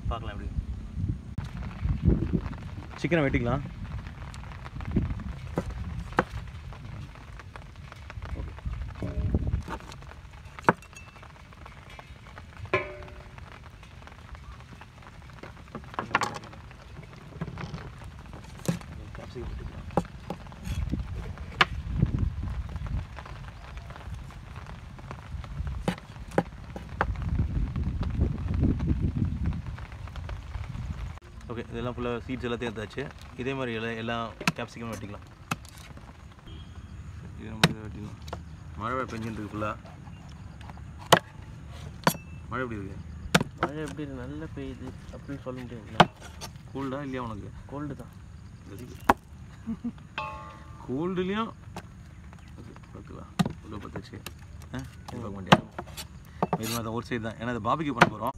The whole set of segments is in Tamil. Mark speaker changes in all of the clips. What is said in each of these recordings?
Speaker 1: பார்க்கலாம் எப்படி சிக்கனை வெட்டிக்கலாம் கேப்சிகம் வெட்டிக்கலாம் ஓகே இதெல்லாம் ஃபுல்லாக சீட்ஸ் எல்லாத்தையும் எடுத்தாச்சு இதே மாதிரி எல்லா எல்லா கேப்சிகமும் வெட்டிக்கலாம் இதே மாதிரி வெட்டிக்கலாம் மழை வேறு பெஞ்சுட்டு இருக்கு ஃபுல்லாக மழை எப்படி இருக்கு
Speaker 2: மழை எப்படி இருக்கு? நல்லா பெய்யுது அப்படின்னு சொல்ல முடியாதுங்களா
Speaker 1: கூல்டா இல்லையா உனக்கு
Speaker 2: கோல்டு தான்
Speaker 1: வெரி கூல்டுலேயும் ஓகே பார்த்துக்கலாம் உள்ள பார்த்தாச்சு ஆ இது பார்க்க மாட்டியா இது மாதிரி ஒரு சைடு தான் ஏன்னா இது பாபிக்கு பண்ண போகிறோம்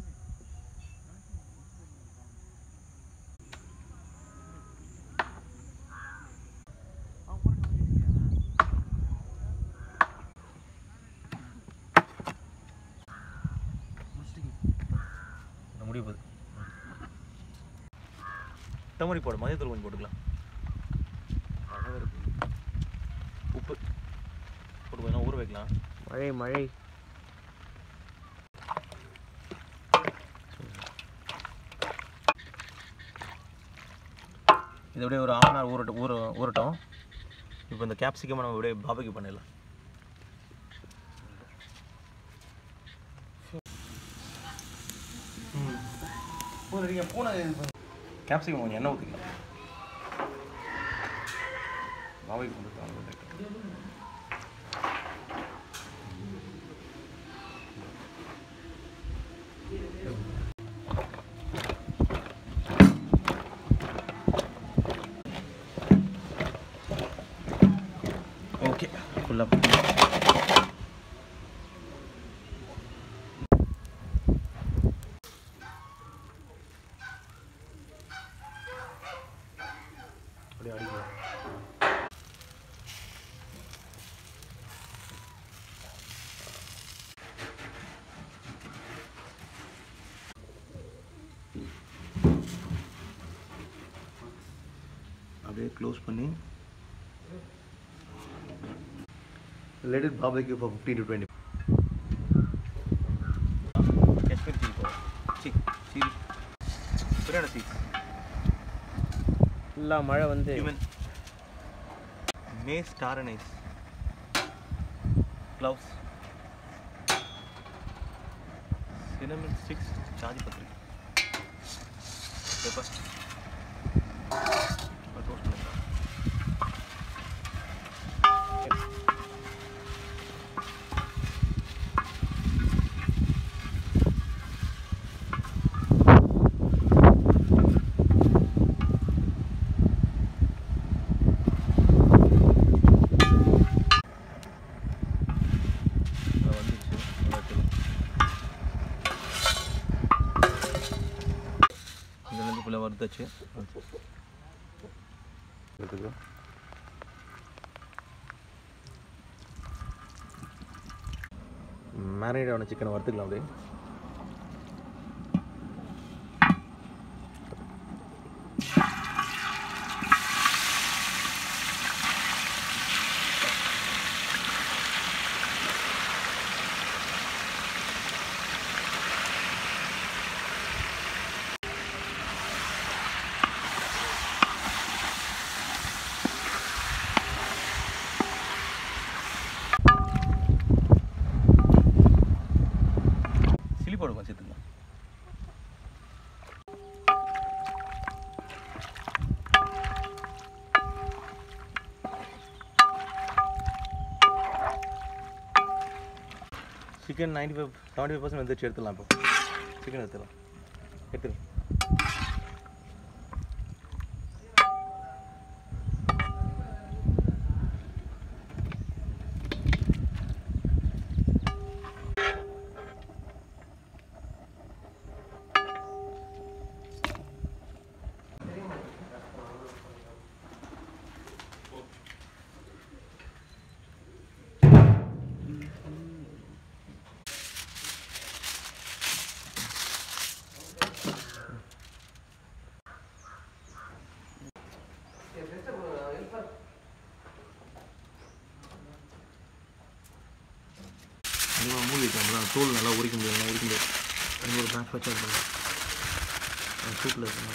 Speaker 1: முடிவு போகுது தமரி போடு மதியத்தூள் கொஞ்சம் போட்டுக்கலாம் அழகா இருக்கு. உப்பு போட்டு கொஞ்சம் ஊற வைக்கலாம்
Speaker 2: மழை மழை
Speaker 1: இது அப்படியே ஒரு ஆஃப் ஹவர் ஊறட்டும் ஊற ஊறட்டும் இப்போ இந்த கேப்சிகம் நம்ம அப்படியே பாபிக்கு பண்ணிடலாம் கேப்சிகம் கொஞ்சம் எண்ணெய் ஊற்றிக்கலாம் பாபிக்கு பண்ணுறது ஓகே ஃபுல்லாக அப்படியே அடிக்கலாம் அப்படியே க்ளோஸ் பண்ணி let it barbecue for 15 to 20 Kashmir chilli powder சி சில்லி பிரியாணி சீஸ்
Speaker 2: ஃபுல்லாக மழை வந்து
Speaker 1: cumin mace star anise cloves cinnamon sticks சாதி பத்திரி pepper டோஸ்ட் பண்ணிக்கலாம் அது வந்துருச்சு நல்லா எடுத்துக்கலாம் இதுலேருந்து ஃபுல்லாக வறுத்தாச்சு எடுத்துக்கலாம் மேரினேட் ஆன சிக்கனை வறுத்துக்கலாம் அப்படியே சில்லி பவுடர் கொஞ்சம் சேர்த்துக்கலாம் chicken ninety five seventy five percent வந்துச்சு எடுத்துடலாம் இப்போ சிக்கன் எடுத்துடலாம் எடுத்துரு அதெல்லாம் உரிக்க முடியாது அது ஒரு பேட்ச் வச்சா இருக்கும் சூட்டில் இருக்கணும்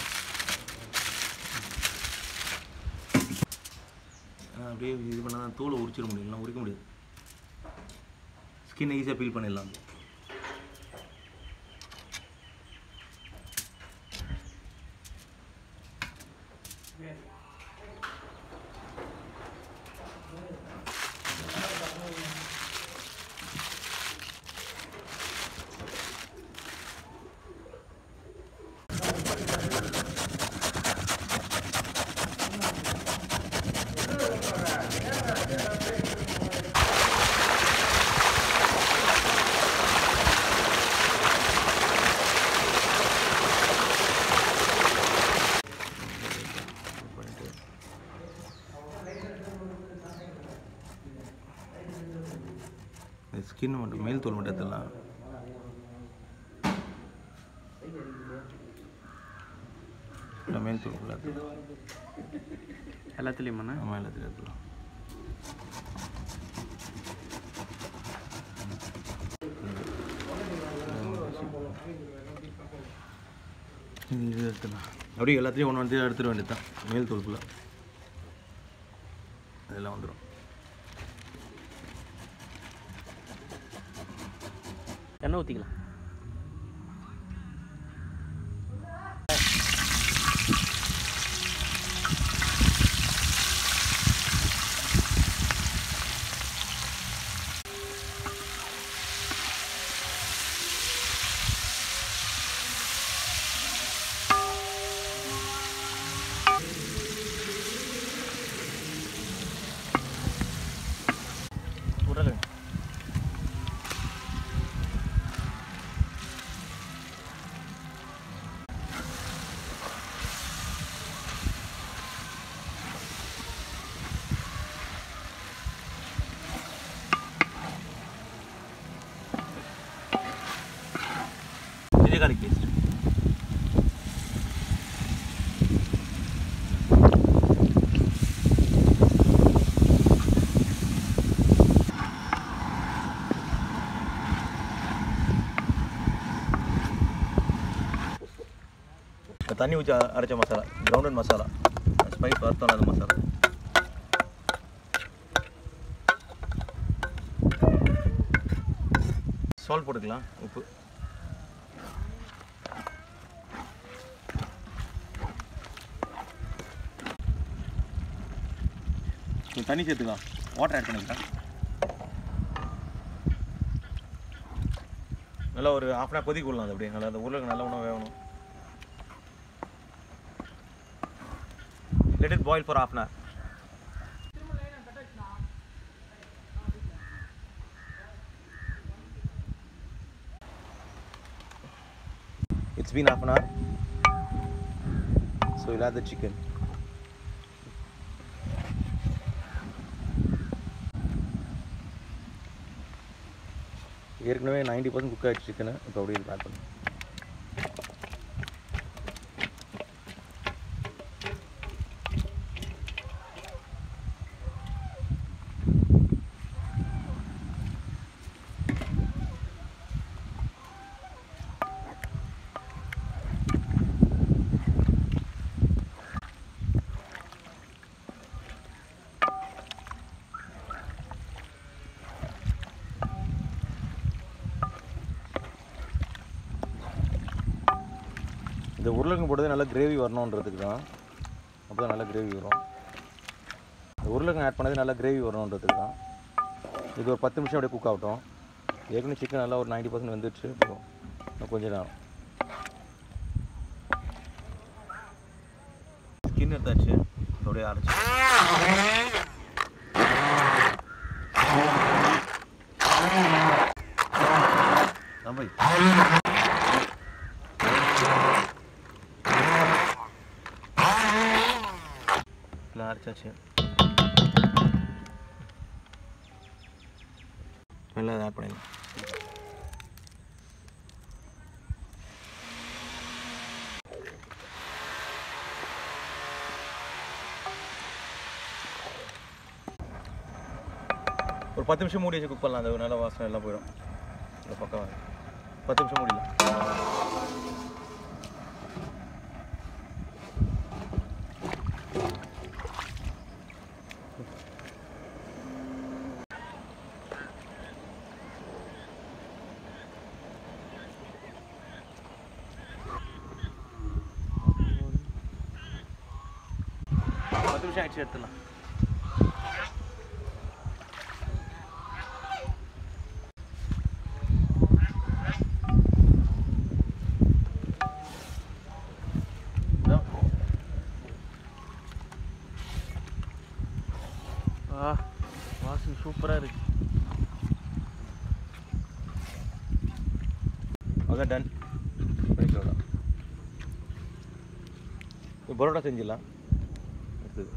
Speaker 1: ஆ, அப்படியே இது பண்ணால் தான் தோலை உரிச்சிட முடியும் இல்லைனா உரிக்க முடியாது ஸ்கின்னை ஈஸியாக பீல் பண்ணிடலாம் பண்ணிட்டு ஸ்கின் மட்டும் மேல் தோல் மட்டும் எடுத்துடலாம் இல்லை, மேல் தோல் ஃபுல்லாக எடுத்துடலாம்
Speaker 2: எல்லாத்துலேயுமாண்ணா
Speaker 1: ஆமாம் எல்லாத்தையும் எடுத்துடலாம் இது இது எடுத்துடலாம் அப்படியே எல்லாத்தையும் ஒன்று வந்து எடுத்துட வேண்டியது தான் மேல் தோல் ஃபுல்லாக அதெல்லாம் வந்துடும்
Speaker 2: எண்ணெய் ஊற்றிக்கலாம்
Speaker 1: உருளைக்கிழங்கு இது garlic paste இந்த தண்ணி ஊற்றி அரைச்ச மசாலா கிரவுண்டட் மசாலா ஸ்பைஸ் வறுத்தோம் அந்த மசாலா சால்ட் போட்டுக்கலாம் உப்பு கொஞ்சம் தண்ணி சேர்த்துக்கலாம் வாட்டர் ஆட் பண்ணிக்கலாம் நல்லா ஒரு ஹாஃப் அன் கொதிக்க விடலாம் அது அப்படியே நல்லா அந்த உருளைக்கு நல்ல உணவு வேகணும் let it boil for half an hour it's been half an hour so we'll add the chicken ஏற்கனவே நைன்டி பர்சன்ட் குக் ஆகிடுச்சு சிக்கனு இப்போ அப்படியே ஆட் பண்ணு இந்த உருளைக்கிழங்கு போட்டது நல்லா கிரேவி வரணுன்றதுக்கு தான் அப்போ தான் நல்லா கிரேவி வரும் இந்த உருளைக்கிழங்கு ஆட் பண்ணது நல்லா கிரேவி வரணுன்றதுக்கு தான் இது ஒரு பத்து நிமிஷம் அப்படியே குக் ஆகட்டும் ஏற்கனவே சிக்கன் நல்லா ஒரு நைன்டி பர்சன்ட் வந்துடுச்சு இப்போ இன்னும் கொஞ்ச நேரம் ஸ்கின் எடுத்தாச்சு அப்படியே அரைச்சி தம்பி எல்லாம் அரைச்சாச்சு எல்லாம் ஆட் பண்ணிடலாம் ஒரு பத்து நிமிஷம் மூடி வச்சு குக் பண்ணலாம் அந்த நல்ல வாசனை எல்லாம் போயிடும் இந்த பக்கம் வாங்க. பத்து நிமிஷம் முடியல
Speaker 2: பத்து நிமிஷம் ஆயிடுச்சு எடுத்துடலாம்
Speaker 1: இதோ.
Speaker 2: ஆ வாசனை சூப்பராக இருக்கு
Speaker 1: அதான் டன் பண்ணிக்கலாம் இப்போ பரோட்டா செஞ்சிடலாம் அடுத்தது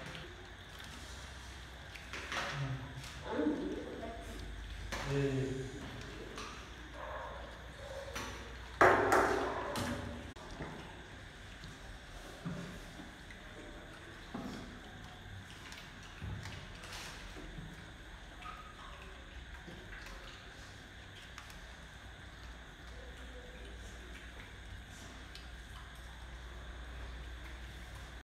Speaker 3: Eh,